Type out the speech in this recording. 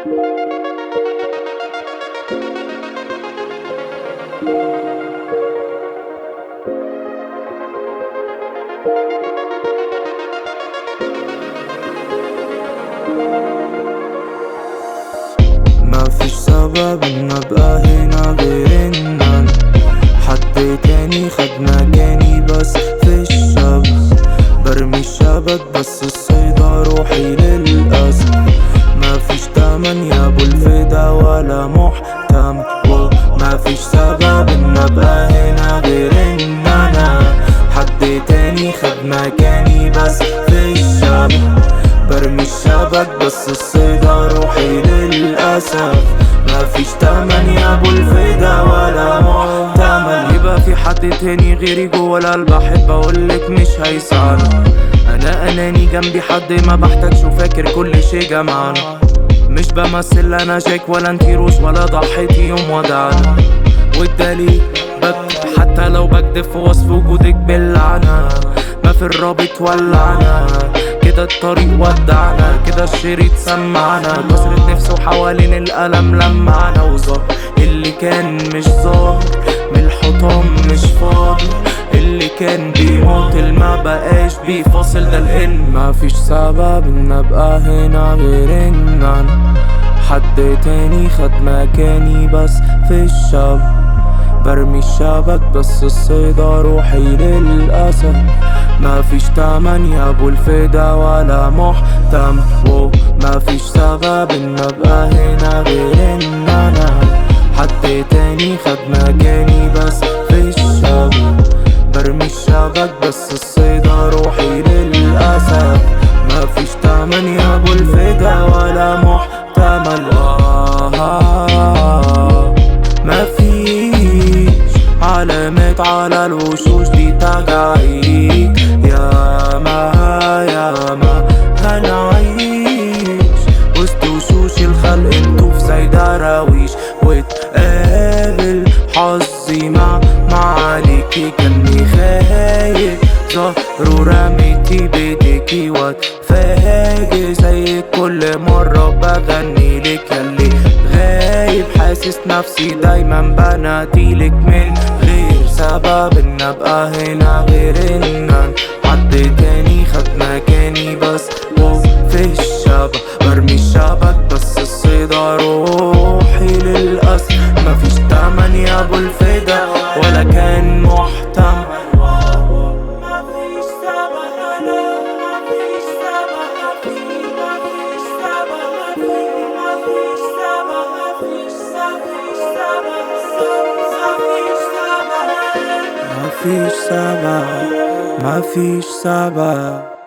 ما فيش سبب ان ابقى هنا غير ان انا حد تاني خد مكاني بس في الشبك برمي الشبك بس الصيدة روحي للأسف ما فيش تمن يا ابو الفدا ولا محتمل ما فيش سبب ان ابقى هنا غير ان انا حد تاني خد مكاني بس في الشبك برمي الشبك بس الصيدة روحي للأسف ما فيش تمن يا ابو الفدا ولا محتمل يبقى في حد تاني غيري جوا القلب احب اقولك مش هيسعنا انا اناني جنبي حد ما بحتاجش وفاكر كل شي جمعنا مش بمثل انا جاك ولا انتي روز ولا ضحيتي يوم ودعنا والدليل بكتب حتى لو بكدب في وصف وجودك باللعنة ما في الرابط ولعنا كده الطريق ودعنا كده الشريط سمعنا كسرة نفسه حوالين الألم لمعنا وظهر اللي كان مش ظاهر من الحطام مش فاضي اللي كان بيموت ما بقاش بيفاصل ده الان ما فيش سبب ان ابقى هنا غير ان انا حد تاني خد مكاني بس في الشبك برمي الشبك بس الصيدة روحي للأسف ما فيش تمن يا ابو الفدا ولا محتم ما فيش سبب ان ابقى هنا غير ان انا حد تاني خد مكاني بس في الشبك برمي الشبك بس الصيدة روحي للأسف ما فيش تمن يا ابو الفدا ولا محتمل آه ما فيش علامات على الوشوش دي تجاعيد يا ما يا ما هنعيش وسط وشوش الخلق انتو في زي دراويش واتقابل حظي مع معاليكي كاني خايف ظهر ورميتي بيديكي واتفاجئ زي كل مرة بغني لك اللي غايب حاسس نفسي دايما بناديلك من غير سبب ان ابقى هنا غير ان أنا حد تاني خد مكاني بس وفي الشبك برمي الشبك بس الصيدة روحي للأسف مفيش تمن يا ابو الفدا ولا كان محتمل مفيش سبب أنا مفيش سبب مفيش مفيش سبب مفيش مفيش سبب مفيش سبب مفيش سبب مفيش سبب مفيش سبب